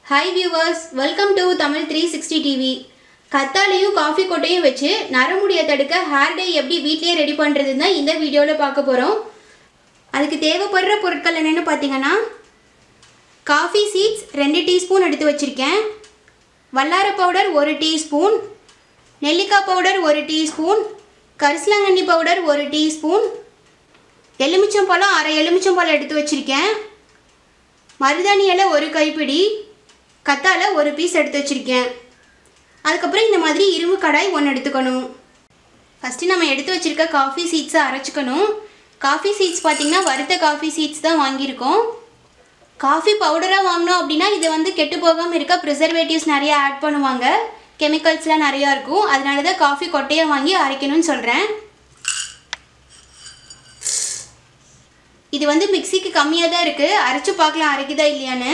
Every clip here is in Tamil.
hi viewers welcome to Tamil three sixty TV கத்தாலையும் காஃபி கொட்டையும் வச்சு நரமுடியை தடுக்க ஹேர் டை எப்படி வீட்லயே ரெடி பண்ணுறதுன்னு தான் இந்த வீடியோவில் பார்க்க போகிறோம் அதுக்கு தேவைப்படுற பொருட்கள் என்னென்னு பார்த்தீங்கன்னா காஃபி சீட்ஸ் ரெண்டு டீஸ்பூன் எடுத்து வச்சுருக்கேன் வல்லார பவுடர் ஒரு டீஸ்பூன் நெல்லிக்காய் பவுடர் ஒரு டீஸ்பூன் கரிசலாங்கண்ணி பவுடர் ஒரு டீஸ்பூன் எலுமிச்சம்பழம் அரை எலுமிச்சம்பழம் எடுத்து வச்சுருக்கேன் மருதாணி இலை ஒரு கைப்பிடி கத்தாழை ஒரு பீஸ் எடுத்து வச்சுருக்கேன் அதுக்கப்புறம் இந்த மாதிரி இரும்பு கடாய் ஒன்று எடுத்துக்கணும் ஃபஸ்ட்டு நம்ம எடுத்து வச்சுருக்க காஃபி சீட்ஸை அரைச்சிக்கணும் காஃபி சீட்ஸ் பார்த்திங்கன்னா வறுத்த காஃபி சீட்ஸ் தான் வாங்கியிருக்கோம் காஃபி பவுடராக வாங்கினோம் அப்படின்னா இதை வந்து கெட்டு போகாமல் இருக்க ப்ரிசர்வேட்டிவ்ஸ் நிறைய ஆட் பண்ணுவாங்க கெமிக்கல்ஸ்லாம் நிறையா இருக்கும் அதனால தான் காஃபி கொட்டையை வாங்கி அரைக்கணும்னு சொல்கிறேன் இது வந்து மிக்சிக்கு கம்மியாக தான் இருக்குது அரைச்சு பார்க்கலாம் அரைக்குதா இல்லையான்னு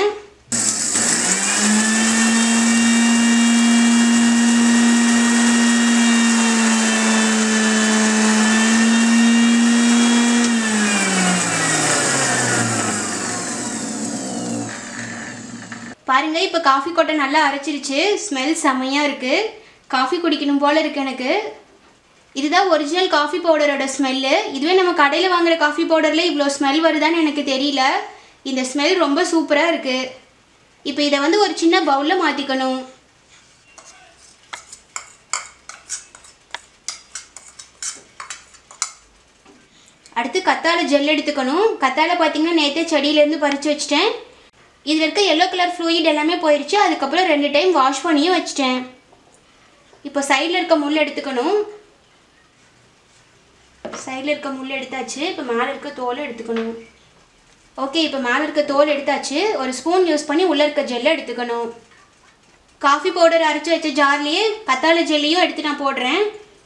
பாருங்க இப்போ காஃபி கொட்டை நல்லா அரைச்சிருச்சு ஸ்மெல் செம்மையாக இருக்குது காஃபி குடிக்கணும் போல் இருக்கு எனக்கு இதுதான் ஒரிஜினல் காஃபி பவுடரோட ஸ்மெல்லு இதுவே நம்ம கடையில் வாங்குற காஃபி பவுடரில் இவ்வளோ ஸ்மெல் வருதான்னு எனக்கு தெரியல இந்த ஸ்மெல் ரொம்ப சூப்பராக இருக்குது இப்போ இதை வந்து ஒரு சின்ன பவுலில் மாற்றிக்கணும் அடுத்து கத்தாழை ஜெல் எடுத்துக்கணும் கத்தாழை பார்த்தீங்கன்னா நேற்றே செடியிலேருந்து பறித்து வச்சிட்டேன் இதில் இருக்க எல்லோ கலர் ஃப்ளூயிட் எல்லாமே போயிடுச்சு அதுக்கப்புறம் ரெண்டு டைம் வாஷ் பண்ணியும் வச்சிட்டேன் இப்போ சைடில் இருக்க முள் எடுத்துக்கணும் சைடில் இருக்க முள் எடுத்தாச்சு இப்போ மேலே இருக்க தோலை எடுத்துக்கணும் ஓகே இப்போ மேலே இருக்க தோல் எடுத்தாச்சு ஒரு ஸ்பூன் யூஸ் பண்ணி உள்ளே இருக்க ஜெல்லை எடுத்துக்கணும் காஃபி பவுடர் அரைச்சி வச்ச ஜார்லேயே கத்தாழை ஜெல்லையும் எடுத்து நான் போடுறேன்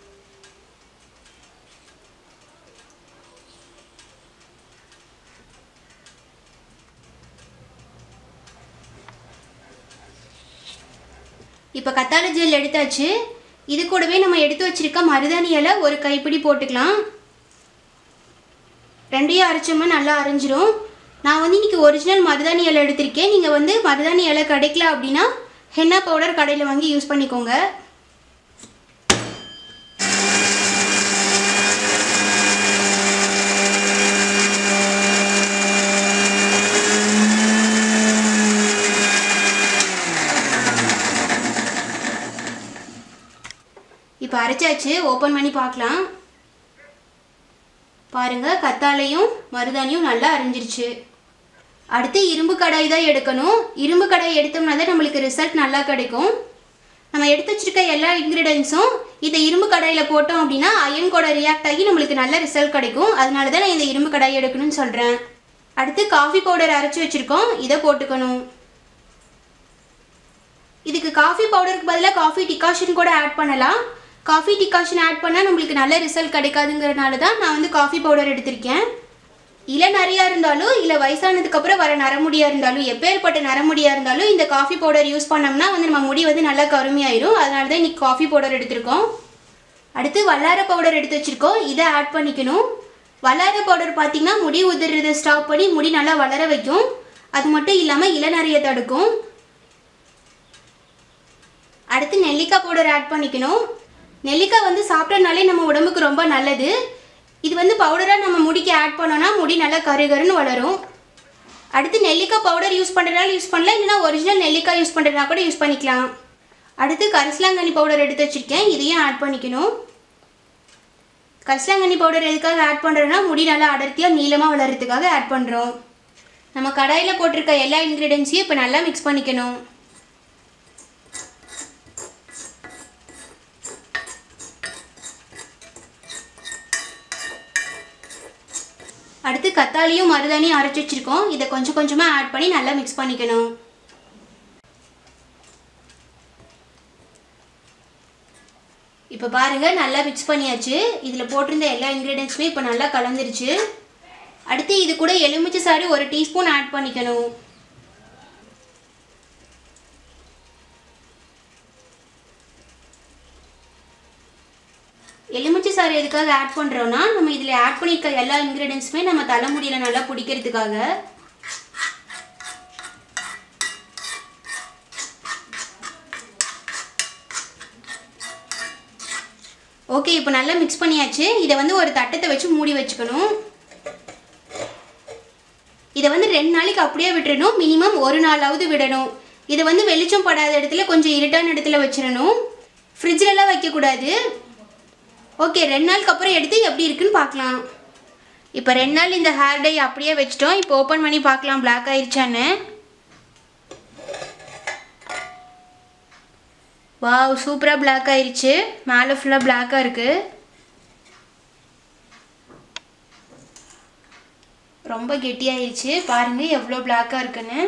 இப்போ கத்தாழை ஜெல் எடுத்தாச்சு இது கூடவே நம்ம எடுத்து வச்சிருக்க மருதாணி இலை ஒரு கைப்பிடி போட்டுக்கலாம் ரெண்டையும் அரைச்சோம்னா நல்லா அரைஞ்சிரும் நான் வந்து இன்னைக்கு ஒரிஜினல் மருதாணி இலை எடுத்திருக்கேன் நீங்கள் வந்து மருதாணி இலை கிடைக்கல அப்படின்னா ஹென்னா பவுடர் கடையில் வாங்கி யூஸ் பண்ணிக்கோங்க இப்போ அரைச்சாச்சு ஓப்பன் பண்ணி பார்க்கலாம் பாருங்க கத்தாழையும் மருதாணியும் நல்லா அரைஞ்சிருச்சு அடுத்து இரும்பு கடாய் தான் எடுக்கணும் இரும்பு கடாய் எடுத்தோம்னா தான் நம்மளுக்கு ரிசல்ட் நல்லா கிடைக்கும் நம்ம எடுத்து வச்சிருக்க எல்லா இன்க்ரீடியன்ஸும் இதை இரும்பு கடாயில் போட்டோம் அப்படின்னா அயன் கூட ரியாக்ட் ஆகி நம்மளுக்கு நல்ல ரிசல்ட் கிடைக்கும் அதனால தான் நான் இந்த இரும்பு கடாய் எடுக்கணும்னு சொல்கிறேன் அடுத்து காஃபி பவுடர் அரைச்சி வச்சுருக்கோம் இதை போட்டுக்கணும் இதுக்கு காஃபி பவுடருக்கு பதிலாக காஃபி டிகாஷன் கூட ஆட் பண்ணலாம் காஃபி டிகாஷன் ஆட் பண்ணால் நம்மளுக்கு நல்ல ரிசல்ட் கிடைக்காதுங்கிறனால தான் நான் வந்து காஃபி பவுடர் எடுத்திருக்கேன் இல்லை நிறையா இருந்தாலும் இல்லை வயசானதுக்கப்புறம் வர நரமுடியாக இருந்தாலும் எப்பேற்பட்ட நரமுடியாக இருந்தாலும் இந்த காஃபி பவுடர் யூஸ் பண்ணோம்னா வந்து நம்ம முடி வந்து நல்லா கருமையாயிரும் அதனால தான் இன்றைக்கி காஃபி பவுடர் எடுத்திருக்கோம் அடுத்து வல்லார பவுடர் எடுத்து வச்சுருக்கோம் இதை ஆட் பண்ணிக்கணும் வல்லார பவுடர் பார்த்திங்கன்னா முடி உதிர்றதை ஸ்டாப் பண்ணி முடி நல்லா வளர வைக்கும் அது மட்டும் இல்லாமல் இளநறைய தடுக்கும் அடுத்து நெல்லிக்காய் பவுடர் ஆட் பண்ணிக்கணும் நெல்லிக்காய் வந்து சாப்பிட்றனாலே நம்ம உடம்புக்கு ரொம்ப நல்லது இது வந்து பவுடராக நம்ம முடிக்கு ஆட் பண்ணோன்னா முடி நல்லா கருகருன்னு வளரும் அடுத்து நெல்லிக்காய் பவுடர் யூஸ் பண்ணுறதுனால யூஸ் பண்ணலாம் இல்லைனா ஒரிஜினல் நெல்லிக்காய் யூஸ் பண்ணுறதுனா கூட யூஸ் பண்ணிக்கலாம் அடுத்து கரிசலாங்கண்ணி பவுடர் எடுத்து வச்சுருக்கேன் இதையும் ஆட் பண்ணிக்கணும் கரிசலாங்கண்ணி பவுடர் எதுக்காக ஆட் பண்ணுறோன்னா முடி நல்லா அடர்த்தியாக நீளமாக வளர்கிறதுக்காக ஆட் பண்ணுறோம் நம்ம கடாயில் போட்டிருக்க எல்லா இன்க்ரீடியன்ஸையும் இப்போ நல்லா மிக்ஸ் பண்ணிக்கணும் அடுத்து கத்தாழியும் மருதாணியும் அரைச்சி வச்சுருக்கோம் இதை கொஞ்சம் கொஞ்சமாக ஆட் பண்ணி நல்லா மிக்ஸ் பண்ணிக்கணும் இப்போ பாருங்கள் நல்லா மிக்ஸ் பண்ணியாச்சு இதில் போட்டிருந்த எல்லா இன்க்ரீடியன்ஸுமே இப்போ நல்லா கலந்துருச்சு அடுத்து இது கூட எலுமிச்சை சாறு ஒரு டீஸ்பூன் ஆட் பண்ணிக்கணும் எலுமிச்சை சாறு எதுக்காக ஆட் பண்ணுறோன்னா நம்ம இதில் ஆட் பண்ணியிருக்க எல்லா இன்க்ரீடியன்ஸுமே நம்ம தலைமுடியில் நல்லா பிடிக்கிறதுக்காக ஓகே இப்போ நல்லா மிக்ஸ் பண்ணியாச்சு இதை வந்து ஒரு தட்டத்தை வச்சு மூடி வச்சுக்கணும் இதை வந்து ரெண்டு நாளைக்கு அப்படியே விட்டுறணும் மினிமம் ஒரு நாளாவது விடணும் இதை வந்து வெளிச்சம் படாத இடத்துல கொஞ்சம் இருட்டான இடத்துல வச்சிடணும் ஃப்ரிட்ஜிலலாம் வைக்கக்கூடாது ஓகே ரெண்டு நாளுக்கு அப்புறம் எடுத்து எப்படி இருக்குன்னு பார்க்கலாம் இப்போ ரெண்டு நாள் இந்த ஹேர் டை அப்படியே வச்சிட்டோம் இப்போ ஓப்பன் பண்ணி பார்க்கலாம் பிளாக் ஆயிருச்சான்னு வாவ் சூப்பராக பிளாக் ஆயிருச்சு மேலே ஃபுல்லாக பிளாக்காக இருக்குது ரொம்ப கெட்டியாயிருச்சு பாருங்க எவ்வளோ பிளாக்காக இருக்குன்னு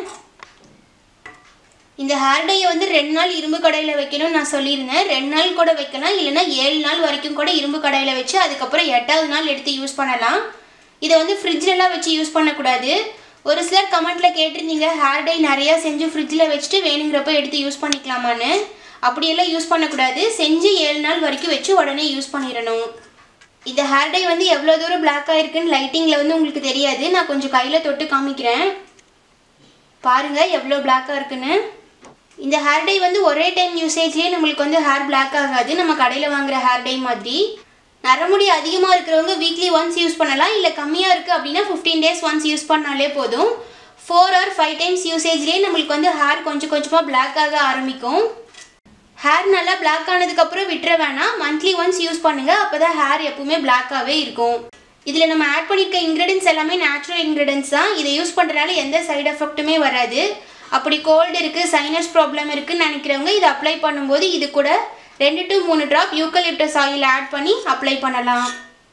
இந்த ஹேர் டையை வந்து ரெண்டு நாள் இரும்பு கடையில் வைக்கணும்னு நான் சொல்லியிருந்தேன் ரெண்டு நாள் கூட வைக்கலாம் இல்லைன்னா ஏழு நாள் வரைக்கும் கூட இரும்பு கடையில் வச்சு அதுக்கப்புறம் எட்டாவது நாள் எடுத்து யூஸ் பண்ணலாம் இதை வந்து ஃப்ரிட்ஜிலலாம் வச்சு யூஸ் பண்ணக்கூடாது ஒரு சிலர் கமெண்ட்டில் கேட்டிருந்தீங்க ஹேர் டை நிறையா செஞ்சு ஃப்ரிட்ஜில் வச்சுட்டு வேணுங்கிறப்ப எடுத்து யூஸ் பண்ணிக்கலாமான்னு அப்படியெல்லாம் யூஸ் பண்ணக்கூடாது செஞ்சு ஏழு நாள் வரைக்கும் வச்சு உடனே யூஸ் பண்ணிடணும் இந்த ஹேர் டை வந்து எவ்வளோ தூரம் பிளாக் ஆயிருக்குன்னு லைட்டிங்கில் வந்து உங்களுக்கு தெரியாது நான் கொஞ்சம் கையில் தொட்டு காமிக்கிறேன் பாருங்க எவ்வளோ பிளாக்காக இருக்குன்னு இந்த ஹேர் டை வந்து ஒரே டைம் யூசேஜ்லேயே நம்மளுக்கு வந்து ஹேர் பிளாக் ஆகாது நம்ம கடையில் வாங்குற ஹேர் டை மாதிரி நரமுடி அதிகமாக இருக்கிறவங்க வீக்லி ஒன்ஸ் யூஸ் பண்ணலாம் இல்லை கம்மியாக இருக்குது அப்படின்னா ஃபிஃப்டீன் டேஸ் ஒன்ஸ் யூஸ் பண்ணாலே போதும் ஃபோர் ஆர் ஃபைவ் டைம்ஸ் யூசேஜ்லேயே நம்மளுக்கு வந்து ஹேர் கொஞ்சம் கொஞ்சமாக பிளாக் ஆக ஆரம்பிக்கும் ஹேர் நல்லா பிளாக் ஆனதுக்கப்புறம் விட்டுற வேணாம் மந்த்லி ஒன்ஸ் யூஸ் பண்ணுங்க அப்போ தான் ஹேர் எப்பவுமே பிளாக்காகவே இருக்கும் இதில் நம்ம ஆட் பண்ணியிருக்க இன்க்ரீடியன்ஸ் எல்லாமே நேச்சுரல் இன்க்ரீடியன்ஸ் தான் இதை யூஸ் பண்ணுறதுனால எந்த சைடு எஃபெக்ட்டுமே வராது அப்படி கோல்டு இருக்குது சைனஸ் ப்ராப்ளம் இருக்குன்னு நினைக்கிறவங்க இதை அப்ளை பண்ணும்போது இது கூட ரெண்டு டு மூணு ட்ராப் யூக்கலிப்டஸ் ஆயில் ஆட் பண்ணி அப்ளை பண்ணலாம்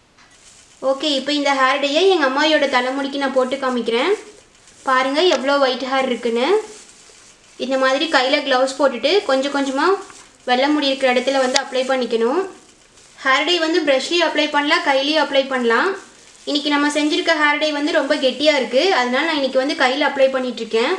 ஓகே இப்போ இந்த ஹேர் டேயை எங்கள் அம்மாயோட தலைமுடிக்கு நான் போட்டு காமிக்கிறேன் பாருங்கள் எவ்வளோ ஒயிட் ஹேர் இருக்குன்னு இந்த மாதிரி கையில் க்ளவுஸ் போட்டுட்டு கொஞ்சம் கொஞ்சமாக வெள்ளை முடி இருக்கிற இடத்துல வந்து அப்ளை பண்ணிக்கணும் ஹேர் டை வந்து ப்ரஷ்லேயும் அப்ளை பண்ணலாம் கையிலையும் அப்ளை பண்ணலாம் இன்றைக்கி நம்ம செஞ்சுருக்க ஹேர் டை வந்து ரொம்ப கெட்டியாக இருக்குது அதனால நான் இன்றைக்கி வந்து கையில் அப்ளை பண்ணிகிட்ருக்கேன்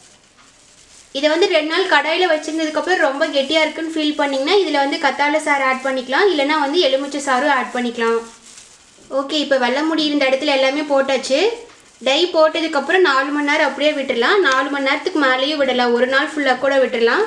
இதை வந்து ரெண்டு நாள் கடாயில் வச்சுருந்ததுக்கப்புறம் ரொம்ப கெட்டியாக இருக்குன்னு ஃபீல் பண்ணிங்கன்னா இதில் வந்து கத்தாழை சாறு ஆட் பண்ணிக்கலாம் இல்லைனா வந்து எலுமிச்சை சாரும் ஆட் பண்ணிக்கலாம் ஓகே இப்போ வெள்ளை முடி இருந்த இடத்துல எல்லாமே போட்டாச்சு டை போட்டதுக்கப்புறம் நாலு மணி நேரம் அப்படியே விட்டுடலாம் நாலு மணி நேரத்துக்கு மேலேயும் விடலாம் ஒரு நாள் ஃபுல்லாக கூட விட்டுடலாம்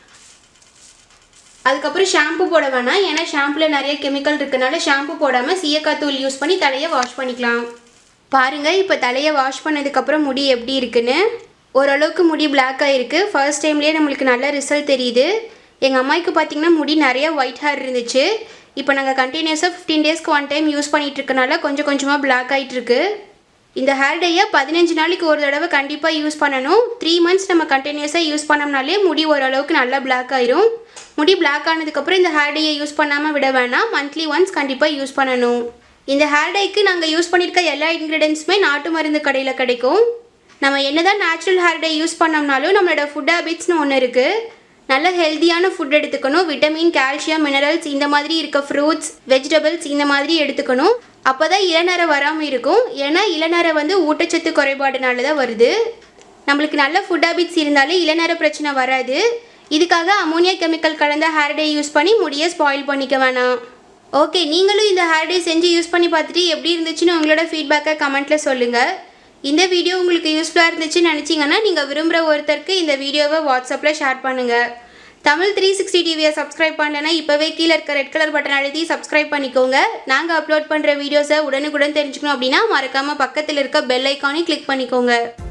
அதுக்கப்புறம் ஷாம்பு போட வேணாம் ஏன்னா ஷாம்புல நிறைய கெமிக்கல் இருக்கனால ஷாம்பு போடாமல் சீயக்காய் தூள் யூஸ் பண்ணி தலையை வாஷ் பண்ணிக்கலாம் பாருங்கள் இப்போ தலையை வாஷ் பண்ணதுக்கப்புறம் முடி எப்படி இருக்குன்னு ஓரளவுக்கு முடி பிளாக் ஆகிருக்கு ஃபர்ஸ்ட் டைம்லேயே நம்மளுக்கு நல்ல ரிசல்ட் தெரியுது எங்கள் அம்மாவுக்கு பார்த்தீங்கன்னா முடி நிறைய ஒயிட் ஹேர் இருந்துச்சு இப்போ நாங்கள் கண்டினியூஸாக ஃபிஃப்டீன் டேஸ்க்கு ஒன் டைம் யூஸ் பண்ணிட்டு இருக்கனால கொஞ்சம் கொஞ்சமாக பிளாக் ஆகிட்டு இருக்கு இந்த ஹேர் டையை பதினஞ்சு நாளைக்கு ஒரு தடவை கண்டிப்பாக யூஸ் பண்ணணும் த்ரீ மந்த்ஸ் நம்ம கண்டினியூஸாக யூஸ் பண்ணோம்னாலே முடி ஓரளவுக்கு நல்லா பிளாக் ஆயிரும் முடி பிளாக் ஆனதுக்கப்புறம் இந்த ஹேர் டையை யூஸ் பண்ணாமல் விட வேணாம் மந்த்லி ஒன்ஸ் கண்டிப்பாக யூஸ் பண்ணணும் இந்த ஹேர் டைக்கு நாங்கள் யூஸ் பண்ணியிருக்க எல்லா இன்க்ரீடியன்ஸுமே நாட்டு மருந்து கடையில் கிடைக்கும் நம்ம என்னதான் நேச்சுரல் ஹேர் டை யூஸ் பண்ணோம்னாலும் நம்மளோட ஃபுட் ஹேபிட்ஸ்னு ஒன்று இருக்குது நல்ல ஹெல்த்தியான ஃபுட் எடுத்துக்கணும் விட்டமின் கால்சியம் மினரல்ஸ் இந்த மாதிரி இருக்க ஃப்ரூட்ஸ் வெஜிடபிள்ஸ் இந்த மாதிரி எடுத்துக்கணும் அப்போ தான் இளநரை வராமல் இருக்கும் ஏன்னா இளநரை வந்து ஊட்டச்சத்து குறைபாடுனால தான் வருது நம்மளுக்கு நல்ல ஃபுட் ஹேபிட்ஸ் இருந்தாலே இளநரை பிரச்சனை வராது இதுக்காக அமோனியா கெமிக்கல் கலந்த ஹேர் டை யூஸ் பண்ணி முடியை ஸ்பாயில் பண்ணிக்க வேணாம் ஓகே நீங்களும் இந்த ஹேர் டை செஞ்சு யூஸ் பண்ணி பார்த்துட்டு எப்படி இருந்துச்சுன்னு உங்களோட ஃபீட்பேக்கை கமெண்ட்டில் சொல்லுங்கள் இந்த வீடியோ உங்களுக்கு யூஸ்ஃபுல்லாக இருந்துச்சுன்னு நினச்சிங்கன்னா நீங்கள் விரும்புகிற ஒருத்தருக்கு இந்த வீடியோவை வாட்ஸ்அப்பில் ஷேர் பண்ணுங்கள் தமிழ் த்ரீ சிக்ஸ்டி டிவியை சப்ஸ்கிரைப் பண்ணலைன்னா இப்போவே கீழே இருக்க ரெட் கலர் பட்டன் அழுத்தி சப்ஸ்கிரைப் பண்ணிக்கோங்க நாங்கள் அப்லோட் பண்ணுற வீடியோஸை உடனுக்குடன் தெரிஞ்சுக்கணும் அப்படின்னா மறக்காமல் பக்கத்தில் இருக்க பெல் ஐக்கானையும் கிளிக் பண்ணிக்கோங்க